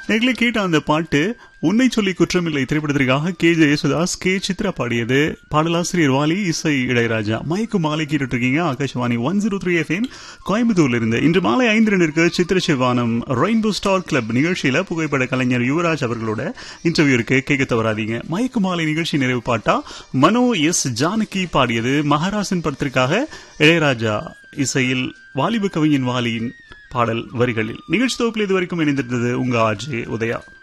நேர்களை கேட்ட அந்த பாட்டு உன்னை சொல்லி குற்றமில்லை திரைப்படத்திற்காக K J Yesudas K Chitra பாடியது பாடலாசிரியர் வாலி இசை இளையராஜா மயக்கு மாலை கேட்டுட்டு இருக்கீங்க Akashvani one zero three FM கோயம்புத்தூர்ல இருந்து இன்று மாலை ஐந்து ரெண்டிற்கு சித்திர சிவானம் ரெயின்போ ஸ்டார் கிளப் நிகழ்ச்சியில புகைப்பட கலைஞர் யுவராஜ் அவர்களோட இன்டர்வியூ இருக்கு கேட்க தவறாதீங்க மயக்கு மாலை நிகழ்ச்சி நிறைவு பாட்டா மனோ எஸ் ஜானகி பாடியது மகாராசன் படத்திற்காக இளையராஜா இசையில் வாலிப கவிஞன் வாலியின் பாடல் வரிகளில் நிகழ்ச்சி தொகுப்பில் இதுவரைக்கும் இணைந்திருந்தது உங்க ஆர்ஜே உதயா